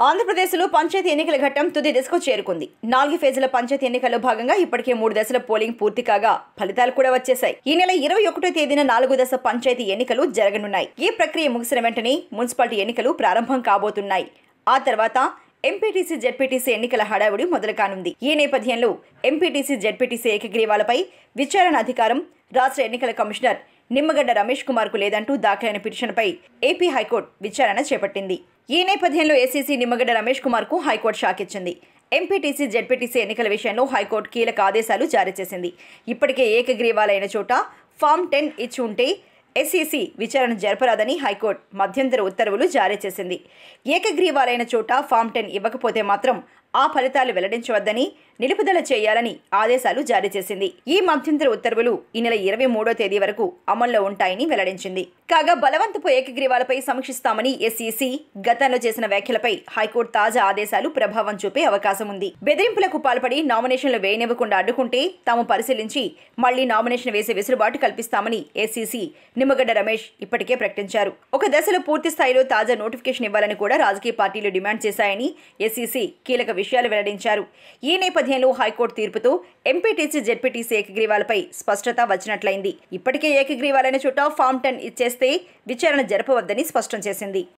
ఆంధ్రప్రదేశ్లో పంచాయతీ ఎన్నికల ఘట్టం తుది దశకు చేరుకుంది నాలుగు ఫేజుల పంచాయతీ ఎన్నికల్లో భాగంగా ఇప్పటికే మూడు దశల పోలింగ్ పూర్తి కాగా ఫలితాలు కూడా వచ్చేశాయి ఈ నెల ఇరవై ఒకటో తేదీన నాలుగు దశ పంచాయతీ ఎన్నికలు జరగనున్నాయి ఈ ప్రక్రియ ముగిసిన వెంటనే మున్సిపాలిటీ ఎన్నికలు ప్రారంభం కాబోతున్నాయి ఆ తర్వాత ఎంపీటీసీ జెడ్పీటీసీ ఎన్నికల హడావుడి మొదలు కానుంది ఈ నేపథ్యంలో ఎంపీటీసీ జెడ్పీటీసీ ఏకగ్రీవాలపై విచారణ అధికారం రాష్ట్ర ఎన్నికల కమిషనర్ నిమ్మగడ్డ రమేష్ కుమార్ కు లేదంటూ దాఖలైన పిటిషన్పై ఏపీ హైకోర్టు విచారణ చేపట్టింది ఈ నేపథ్యంలో ఏసీసీ నిమ్మగడ్డ రమేష్ కుమార్ కు హైకోర్టు షాక్ ఇచ్చింది ఎంపీటీసీ జెడ్పీటీసీ ఎన్నికల విషయంలో హైకోర్టు కీలక ఆదేశాలు జారీ చేసింది ఇప్పటికే ఏకగ్రీవాలైన చోట ఫామ్ టెన్ ఇచ్చి ఉంటే ఎస్ఈసి విచారణ జరపరాదని హైకోర్టు మధ్యంతర ఉత్తర్వులు జారీ చేసింది ఏకగ్రీవాలైన చోట ఫామ్ టెన్ ఇవ్వకపోతే మాత్రం ఆ ఫలితాలు వెల్లడించవద్దని నిలుపుదల చేయాలని ఆదేశాలు జారీ చేసింది ఈ మధ్యంతర ఉత్తర్వులు ఈ నెల ఇరవై మూడో తేదీ వరకు అమల్లో ఉంటాయని వెల్లడించింది కాగా బలవంతపు ఏకగ్రీవాలపై సమీక్షిస్తామని ఎస్ఈసి గతంలో చేసిన వ్యాఖ్యలపై హైకోర్టు తాజా ఆదేశాలు ప్రభావం చూపే అవకాశం ఉంది బెదిరింపులకు పాల్పడి నామినేషన్లు వేయనివ్వకుండా అడ్డుకుంటే తాము పరిశీలించి మళ్లీ నామినేషన్ వేసే వెసులుబాటు కల్పిస్తామని ఎస్ఈసి నిమ్మగడ్డ రమేష్ ఇప్పటికే ప్రకటించారు ఒక దశలో పూర్తి స్థాయిలో తాజా నోటిఫికేషన్ ఇవ్వాలని కూడా రాజకీయ పార్టీలు డిమాండ్ చేశాయని ఎస్ఈసి కీలక విషయాలు వెల్లడించారు ఈ నేపథ్యంలో హైకోర్టు తీర్పుతో ఎంపీటీసీ జెడ్పీటీసీ ఏకగ్రీవాలపై స్పష్టత వచ్చినట్లయింది ఇప్పటికే ఏకగ్రీవాలైన చోట ఫామ్ టెన్ ఇచ్చేస్తే విచారణ జరపవద్దని స్పష్టం చేసింది